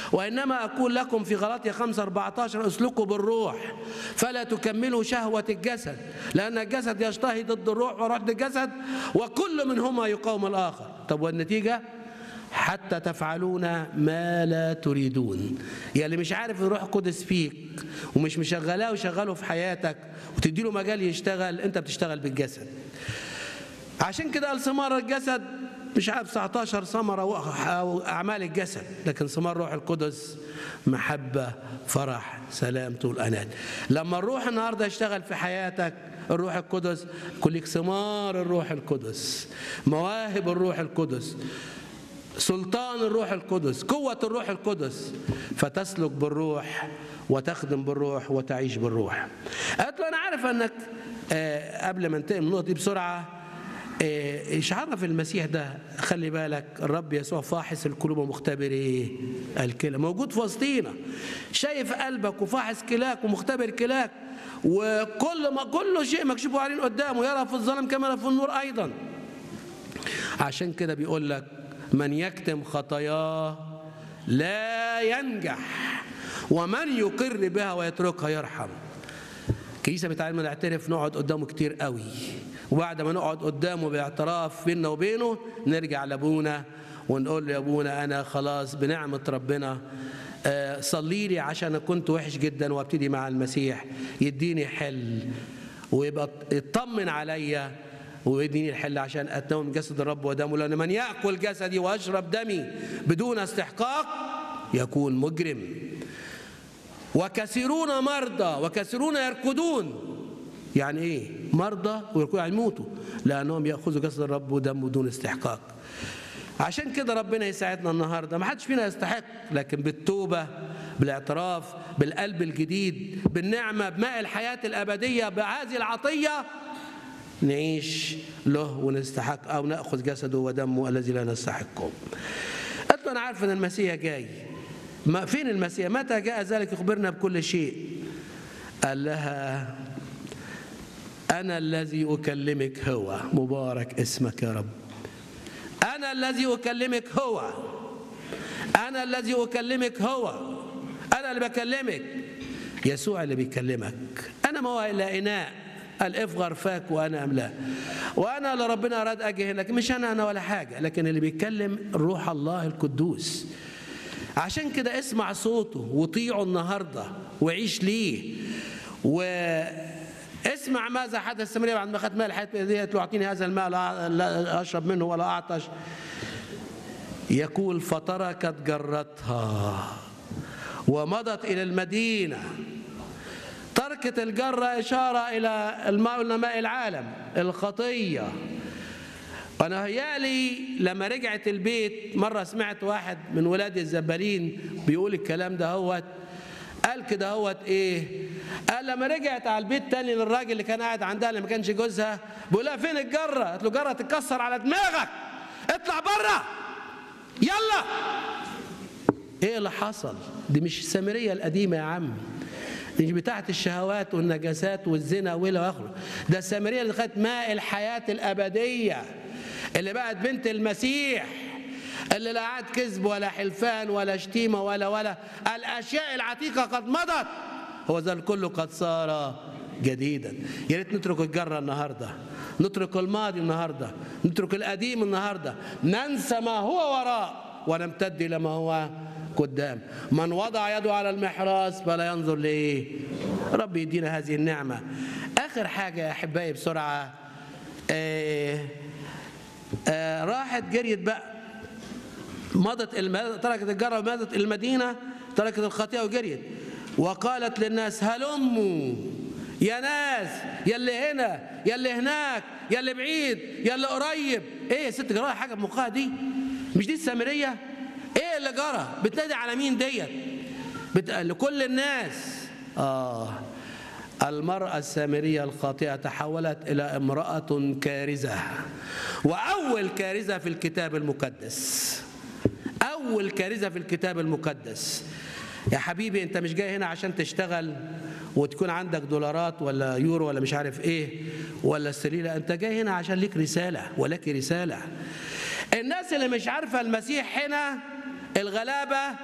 وإنما أقول لكم في غلاطيا 5 14 اسلكوا بالروح فلا تكملوا شهوة الجسد لأن الجسد يشتهي ضد الروح وروح ضد الجسد وكل منهما يقاوم الآخر طب والنتيجة حتى تفعلون ما لا تريدون يعني اللي مش عارف الروح القدس فيك ومش مشغلاه وشغله في حياتك وتديله مجال يشتغل انت بتشتغل بالجسد عشان كده قال ثمار الجسد مش عارف 19 ثمره او اعمال الجسد لكن ثمار روح القدس محبه فرح سلام طول انات لما الروح النهارده يشتغل في حياتك الروح القدس كلك ثمار الروح القدس مواهب الروح القدس سلطان الروح القدس قوة الروح القدس فتسلك بالروح وتخدم بالروح وتعيش بالروح قالت له أنا عارف أنك آه قبل ما انتقل من النقطة دي بسرعة آه عرف المسيح ده خلي بالك الرب يسوع فاحص القلوب ومختبر ايه الكلى موجود في وسطينا شايف قلبك وفاحص كلاك ومختبر كلاك وكل ما كل شيء مكشوف عليه قدامه يرى في الظلم كما يرى في النور ايضا عشان كده بيقول لك من يكتم خطاياه لا ينجح ومن يقر بها ويتركها يرحم الكنيسه بتعلمنا نعترف نقعد قدامه كتير قوي وبعد ما نقعد قدامه باعتراف بيننا وبينه نرجع لابونا ونقول له يا ابونا انا خلاص بنعمه ربنا صلي لي عشان انا كنت وحش جدا وابتدي مع المسيح يديني حل ويبقى يطمن عليا ويديني الحل عشان اتناول جسد الرب ودمه لان من ياكل جسدي ويشرب دمي بدون استحقاق يكون مجرم وكثيرون مرضى وكثيرون يركضون يعني ايه مرضى ويركضون يعني يموتوا لانهم ياخذوا جسد الرب ودمه بدون استحقاق عشان كده ربنا يساعدنا النهارده ما حدش فينا يستحق لكن بالتوبه بالاعتراف بالقلب الجديد بالنعمه بماء الحياه الابديه بهذه العطيه نعيش له ونستحق او ناخذ جسده ودمه الذي لا نستحقه. قالت له انا عارف ان المسيح جاي. ما فين المسيح؟ متى جاء ذلك يخبرنا بكل شيء؟ قال لها انا الذي اكلمك هو مبارك اسمك يا رب. انا الذي اكلمك هو. انا الذي اكلمك هو. انا اللي بكلمك. يسوع اللي بيكلمك. انا ما هو الا اناء قال افغر فاك وانا املاه وانا اللي ربنا اراد اجي هناك مش انا انا ولا حاجه لكن اللي بيتكلم روح الله القدوس عشان كده اسمع صوته وطيعه النهارده وعيش ليه و اسمع ماذا حدث السامريه بعد ما خدت ماء الحياه ديت واعطيني هذا الماء لا اشرب منه ولا اعطش يقول فتركت جرتها ومضت الى المدينه تركة الجرة إشارة إلى الماء ماء العالم الخطية أنا هيالي لما رجعت البيت مرة سمعت واحد من ولاد الزبالين بيقول الكلام ده هوت قال كده هوت إيه قال لما رجعت على البيت تاني للراجل اللي كان قاعد عندها اللي ما كانش جوزها بيقول لها فين الجرة قالت له جرة تتكسر على دماغك اطلع بره يلا ايه اللي حصل دي مش السامريه القديمه يا عم مش بتاعت الشهوات والنجاسات والزنا والى اخره ده السامريه اللي خدت ماء الحياه الابديه اللي بقت بنت المسيح اللي لا عاد كذب ولا حلفان ولا شتيمه ولا ولا الاشياء العتيقه قد مضت هو ذا الكل قد صار جديدا يا ريت نترك الجره النهارده نترك الماضي النهارده نترك القديم النهارده ننسى ما هو وراء ونمتد الى ما هو قدام من وضع يده على المحراث فلا ينظر لايه رب يدينا هذه النعمه اخر حاجه يا احبائي بسرعه آه آه راحت جريت بقى مضت تركت الجره ومضت المدينه تركت الخطيئه وجريت وقالت للناس هلموا يا ناس يا اللي هنا يا اللي هناك يا اللي بعيد يا اللي قريب ايه يا ست جرايه حاجه بمخها دي مش دي السامريه ايه اللي جرى بتنادي على مين ديت بت... لكل الناس اه المرأة السامرية الخاطئة تحولت إلى امرأة كارثة وأول كارثة في الكتاب المقدس أول كارثة في الكتاب المقدس يا حبيبي أنت مش جاي هنا عشان تشتغل وتكون عندك دولارات ولا يورو ولا مش عارف إيه ولا استريلة أنت جاي هنا عشان ليك رسالة ولك رسالة الناس اللي مش عارفة المسيح هنا الغلابة